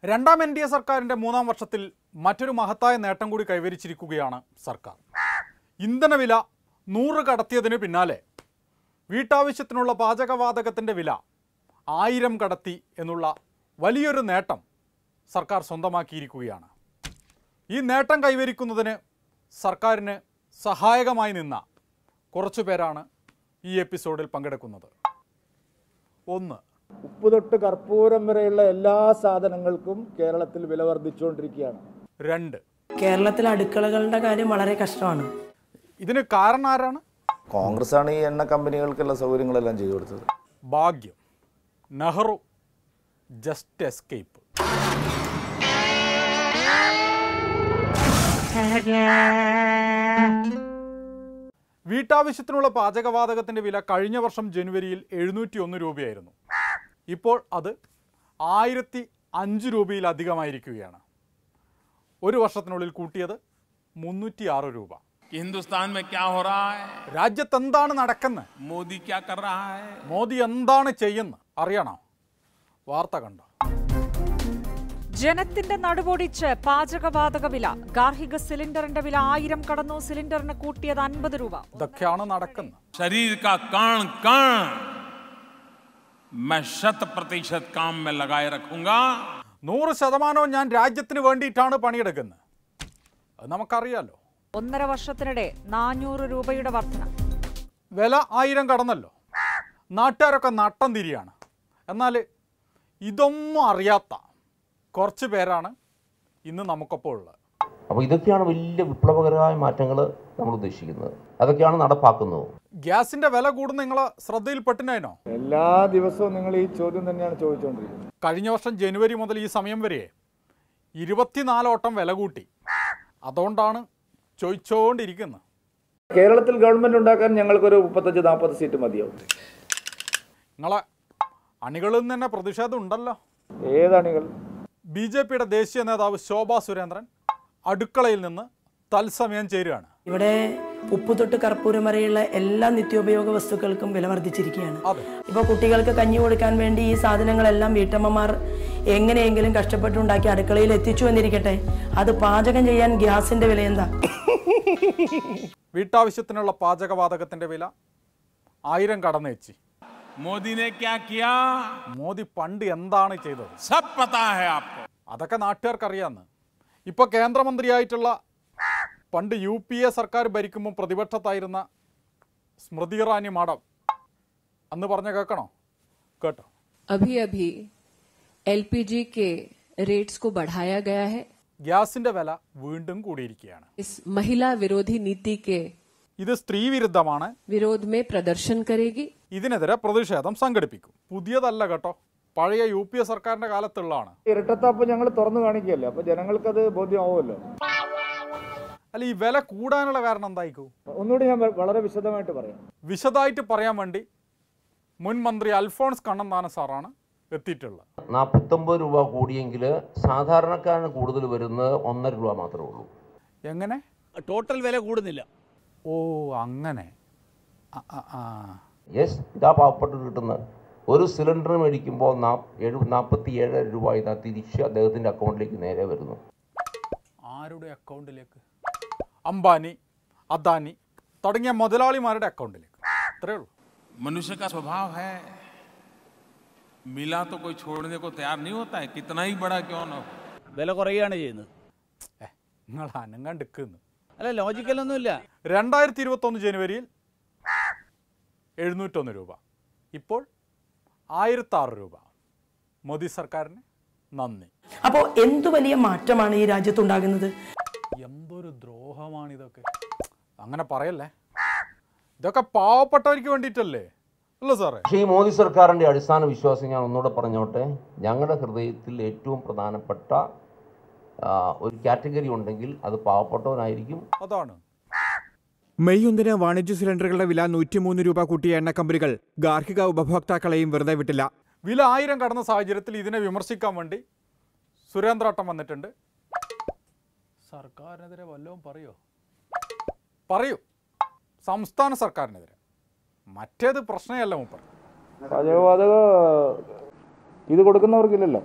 രണ്ടാം N D A സർക്കാരിൻ്റെ മൂന്നാം വർഷത്തിൽ മറ്റൊരു മഹത്തായ നേട്ടം കൂടി കൈവരിച്ചിരിക്കുകയാണ് സർക്കാർ ഇന്ധനവില നൂറ് കടത്തിയതിന് പിന്നാലെ വീട്ടാവശ്യത്തിനുള്ള പാചകവാതകത്തിൻ്റെ വില ആയിരം കടത്തി എന്നുള്ള വലിയൊരു നേട്ടം സർക്കാർ സ്വന്തമാക്കിയിരിക്കുകയാണ് ഈ നേട്ടം കൈവരിക്കുന്നതിന് സർക്കാരിന് സഹായകമായി നിന്ന കുറച്ചു പേരാണ് ഈ എപ്പിസോഡിൽ പങ്കെടുക്കുന്നത് ഒന്ന് ഉപ്പ് തൊട്ട് കർപ്പൂരം വരെയുള്ള എല്ലാ സാധനങ്ങൾക്കും കേരളത്തിൽ വില വർദ്ധിച്ചുകൊണ്ടിരിക്കുകയാണ് രണ്ട് കേരളത്തിലെ അടുക്കളകളുടെ കാര്യം വളരെ കഷ്ടമാണ് ഇതിന് കാരണം ആരാണ് കോൺഗ്രസ് ആണ് ഈ എണ്ണ കമ്പനികൾക്കുള്ള സൗകര്യങ്ങളെല്ലാം ചെയ്തു കൊടുത്തത് ഭാഗ്യം നെഹ്റു ജസ്റ്റ് എസ്കേപ്പ് വീട്ടാവശ്യത്തിനുള്ള പാചകവാതകത്തിൻ്റെ വില കഴിഞ്ഞ വർഷം ജനുവരിയിൽ എഴുന്നൂറ്റി ഒന്ന് രൂപയായിരുന്നു ഇപ്പോൾ അത് ആയിരത്തി അഞ്ച് രൂപയിലധികമായിരിക്കുകയാണ് ഒരു വർഷത്തിനുള്ളിൽ കൂട്ടിയത് മുന്നൂറ്റി ആറ് രൂപ कि हिंदुस्तान में क्या हो रहा है രാജ്യത്ത് എന്താണ് നടക്കുന്നത് मोदी क्या कर रहा है മോദി എന്താണ് ചെയ്യുന്നത് അറിയണോ വാർത്ത കണ്ടോ ജനത്തിന്റെ നടുപൊടിച്ച് പാചകവാതക വില ഗാർഹിക സിലിണ്ടറിന്റെ വില ആയിരം കടന്നു സിലിണ്ടറിന് കൂട്ടിയത് അൻപത് രൂപ ഇതൊക്കെയാണ് നടക്കുന്നത് शरीर का कण कण मैं शत प्रतिशत काम में लगाए रखूंगा നൂറ് ശതമാനവും ഞാൻ രാജ്യത്തിന് വേണ്ടിയിട്ടാണ് പണിയെടുക്കുന്നത് അത് നമുക്കറിയാലോ ഒന്നര വർഷത്തിനിടെ നാനൂറ് രൂപയുടെ വർധന വില ആയിരം കടന്നല്ലോ നാട്ടുകാരൊക്കെ നട്ടം തിരിയാണ് എന്നാൽ ഇതൊന്നും അറിയാത്ത കുറച്ച് പേരാണ് ഇന്ന് നമുക്കൊപ്പം ഉള്ളത് അപ്പോൾ ഇതൊക്കെയാണ് വലിയ വിപ്ലവകരമായ മാറ്റങ്ങൾ നമ്മൾ ഉദ്ദേശിക്കുന്നത് അതൊക്കെയാണ് നടപ്പാക്കുന്നത് ഗ്യാസിൻ്റെ വില കൂടുന്ന നിങ്ങളെ ശ്രദ്ധയിൽപ്പെട്ടിനോ എല്ലാ ദിവസവും നിങ്ങൾ ഈ ചോദ്യം തന്നെയാണ് ചോദിച്ചുകൊണ്ടിരിക്കുന്നത് കഴിഞ്ഞ വർഷം ജനുവരി മുതൽ ഈ സമയം വരെ ഇരുപത്തിനാലോട്ടം വില കൂട്ടി അതുകൊണ്ടാണ് ചോദിച്ചുകൊണ്ടിരിക്കുന്നത് കേരളത്തിൽ ഗവൺമെന്റ് ഉണ്ടാക്കാൻ ഞങ്ങൾക്കൊരു മുപ്പത്തഞ്ച് നാൽപ്പത് സീറ്റ് മതിയാവും നിങ്ങളെ അണികളിൽ നിന്ന് തന്നെ പ്രതിഷേധം ഉണ്ടല്ലോ ഏതണികൾ ബി ജെ പിയുടെ ദേശീയ നേതാവ് ശോഭാ സുരേന്ദ്രൻ അടുക്കളയിൽ നിന്ന് തത്സമയം ചേരുകയാണ് ഇവിടെ ഉപ്പ് തൊട്ട് കർപ്പൂരം വരെയുള്ള എല്ലാ നിത്യോപയോഗ വസ്തുക്കൾക്കും വില വർദ്ധിച്ചിരിക്കുകയാണ് അതെ ഇപ്പോൾ കുട്ടികൾക്ക് കഞ്ഞി കൊടുക്കാൻ വേണ്ടി ഈ സാധനങ്ങളെല്ലാം വീട്ടമ്മമാർ എങ്ങനെയെങ്കിലും കഷ്ടപ്പെട്ടുണ്ടാക്കി അടുക്കളയിൽ എത്തിച്ചു എന്നിരിക്കട്ടെ അത് പാചകം ചെയ്യാൻ ഗ്യാസിന്റെ വില എന്താ വീട്ടാവശ്യത്തിനുള്ള പാചകവാതകത്തിന്റെ വില ആയിരം കടന്നേച്ചി मोदी ने क्या किया മോദി പണ്ട് എന്താണ് ചെയ്തത് सब पता है आपको അതൊക്കെ നാട്ടുകാർക്ക് അറിയാമെന്ന് ഇപ്പോൾ കേന്ദ്രമന്ത്രിയായിട്ടുള്ള പണ്ട് യു പി എ സർക്കാർ ഭരിക്കുമ്പോൾ പ്രതിപക്ഷത്തായിരുന്ന സ്മൃതി ഇറാനി മാഡം അന്ന് പറഞ്ഞ കേൾക്കണോ കേട്ടോ अभी अभी एलपीजी के रेट्स को बढ़ाया गया है ഗ്യാസിന്റെ വില വീണ്ടും കൂടിയിരിക്കുകയാണ് इस महिला विरोधी नीति के ഇത് സ്ത്രീ വിരുദ്ധമാണ് विरोध में प्रदर्शन करेगी ഇതിനെതിരെ പ്രതിഷേധം സംഘടിപ്പിക്കും പുതിയതല്ല കേട്ടോ പഴയ യു പി എ സർക്കാരിന്റെ കാലത്തുള്ളതാണ് ഇരട്ടത്താപ്പ് ഞങ്ങൾ തുറന്നു കാണിക്കുകയല്ലേ അപ്പൊ ജനങ്ങൾക്കത് ബോധ്യമാവുമല്ലോ അല്ല ഈ വില കൂടാനുള്ള കാരണം എന്തായിക്കൂ ഒന്നുകൂടി ഞാൻ വ- വളരെ വിശദമായിട്ട് പറയാം വിശദമായിട്ട് പറയാൻ വേണ്ടി മുൻ മന്ത്രി അൽഫോൺസ് കണ്ണന്താന സാറാണ് എത്തിയിട്ടുള്ളത് നാൽപ്പത്തൊമ്പത് രൂപ കൂടിയെങ്കിൽ സാധാരണക്കാരന് കൂടുതൽ വരുന്നത് ഒന്നര രൂപ മാത്രമേ ഉള്ളൂ എങ്ങനെ ടോട്ടൽ വില കൂടുന്നില്ല ഓ അങ്ങനെ ആ, ആ, ആ. യെസ് ഇതാ പാവപ്പെട്ട് കിട്ടുന്നത് ഒരു സിലിണ്ടർ മേടിക്കുമ്പോൾ നാ എഴു നാൽപ്പത്തി ഏഴ് രൂപ ഇതാ തിരിച്ച് അദ്ദേഹത്തിൻ്റെ അക്കൗണ്ടിലേക്ക് നേരെ വരുന്നു ആരുടെ അക്കൗണ്ടിലേക്ക് അംബാനി അദാനി തുടങ്ങിയ മുതലാളിമാരുടെ അക്കൗണ്ടിലേക്ക് അത്രേ ഉള്ളൂ मनुष्य का स्वभाव है मिला तो कोई छोड़ने को तैयार नहीं होता है कितना ही बड़ा क्यों ना हो വില കുറയുകയാണ് ചെയ്യുന്നത് ഏ നിങ്ങൾ അനങ്ങാണ്ടിക്കുന്നു അല്ല ലോജിക്കലൊന്നുമില്ല രണ്ടായിരത്തി ഇരുപത്തൊന്ന് ജനുവരിയിൽ എഴുന്നൂറ്റൊന്ന് രൂപ ഇപ്പോൾ ആയിരത്താറ് രൂപ മോദി സർക്കാരിന് നന്ദി അപ്പോൾ എന്തു വലിയ മാറ്റമാണ് ഈ രാജ്യത്തുണ്ടാകുന്നത് എന്തൊരു ദ്രോഹമാണിതൊക്കെ അങ്ങനെ പറയല്ലേ ഇതൊക്കെ പാവപ്പെട്ടവർക്ക് വേണ്ടിയിട്ടല്ലേ അല്ല സാറേ പക്ഷേ ഈ മോദി സർക്കാരിൻ്റെ അടിസ്ഥാന വിശ്വാസം ഞാൻ ഒന്നുകൂടെ പറഞ്ഞോട്ടെ ഞങ്ങളുടെ ഹൃദയത്തിൽ ഏറ്റവും പ്രധാനപ്പെട്ട ആ, ഒരു കാറ്റഗറി ഉണ്ടെങ്കിൽ അത് പാവപ്പെട്ടവനായിരിക്കും അതാണ് മെയ് ഒന്നിന് വാണിജ്യ സിലിണ്ടറുകളുടെ വില നൂറ്റിമൂന്ന് രൂപ കൂട്ടിയ എണ്ണ കമ്പനികൾ ഗാർഹിക ഉപഭോക്താക്കളെയും വെറുതെ വിട്ടില്ല വില ആയിരം കടന്ന സാഹചര്യത്തിൽ ഇതിനെ വിമർശിക്കാൻ വേണ്ടി സുരേന്ദ്രാട്ടം വന്നിട്ടുണ്ട് സർക്കാരിനെതിരെ വല്ലതും പറയോ പറയൂ സംസ്ഥാന സർക്കാരിനെതിരെ മറ്റേത് പ്രശ്നമല്ല മൂപ്പർ പാചകവാതക ഇത് കൊടുക്കുന്നവർക്കില്ലല്ലോ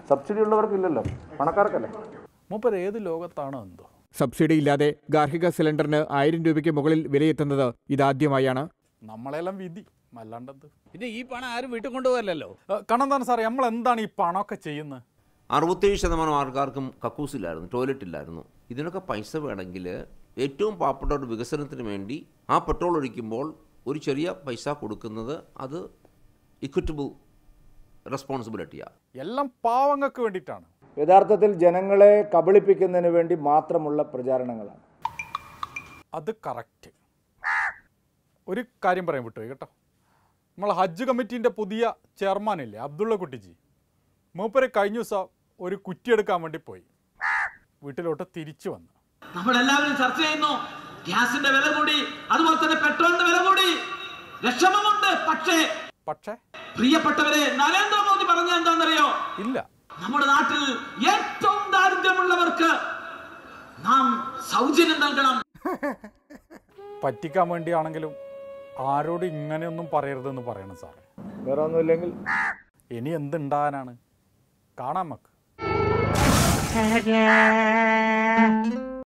സബ്സിഡി ഉള്ളവർക്കില്ലല്ലോ പണക്കാർക്കല്ലേ മൂപ്പർ ഏത് ലോകത്താണ് എന്തോ സബ്സിഡി ഇല്ലാതെ ഗാർഹിക സിലിണ്ടറിന് ആയിരം രൂപയ്ക്ക് മുകളിൽ വിലയെത്തുന്നത് ഇതാദ്യമായാണ് നമ്മളെല്ലാം വിധി അല്ലാണ്ടെന്ത് പിന്നെ ഈ പണം ആരും വീട്ടിൽ കൊണ്ടുപോകല്ലോ കണെന്താണ് സാറേ നമ്മൾ എന്താണ് ഈ പണമൊക്കെ ചെയ്യുന്നത് അറുപത്തേഴ് ശതമാനം ആൾക്കാർക്കും കക്കൂസില്ലായിരുന്നു ടോയ്ലറ്റ് ഇല്ലായിരുന്നു ഇതിനൊക്കെ പൈസ വേണമെങ്കിൽ ഏറ്റവും പാവപ്പെട്ടവരുടെ വികസനത്തിന് വേണ്ടി ആ പെട്രോൾ ഒഴിക്കുമ്പോൾ ഒരു ചെറിയ പൈസ കൊടുക്കുന്നത് അത് ഇക്വിറ്റബിൾ റെസ്പോൺസിബിലിറ്റിയാണ് എല്ലാം പാവങ്ങൾക്ക് വേണ്ടിയിട്ടാണ് യഥാർത്ഥത്തിൽ ജനങ്ങളെ കബളിപ്പിക്കുന്നതിന് വേണ്ടി മാത്രമുള്ള പ്രചാരണങ്ങളാണ് അത് കറക്റ്റ് ഒരു കാര്യം പറയാൻ വിട്ടുപോയി കേട്ടോ നമ്മൾ ഹജ്ജ് കമ്മിറ്റീൻ്റെ പുതിയ ചെയർമാൻ ഇല്ലേ അബ്ദുള്ള കുട്ടിജി മൂപ്പരെ കഴിഞ്ഞ ദിവസം ഒരു കുറ്റിയെടുക്കാൻ വേണ്ടി പോയി വീട്ടിലോട്ട് തിരിച്ചു വന്നു നമ്മളെല്ലാവരും ചർച്ച ചെയ്യുന്നു ഗ്യാസിന്റെ വില കൂടി അതുപോലെ തന്നെ പെട്രോളിന്റെ വില കൂടി വിഷമമുണ്ട് പക്ഷേ പക്ഷേ പ്രിയപ്പെട്ടവരെ നരേന്ദ്രമോദി പറഞ്ഞ എന്താണെന്നറിയോ ഇല്ല നമ്മുടെ നാട്ടിൽ ഏറ്റവും ദാരിദ്ര്യമുള്ളവർക്ക് നാം സൗജന്യം നൽകണം പറ്റിക്കാൻ വേണ്ടിയാണെങ്കിലും ആരോട് ഇങ്ങനെയൊന്നും പറയരുതെന്ന് പറയണം സാറേ വേറെ ഒന്നുമില്ലെങ്കിൽ ഇനി എന്തുണ്ടാകാനാണ് കാണാൻ നമുക്ക്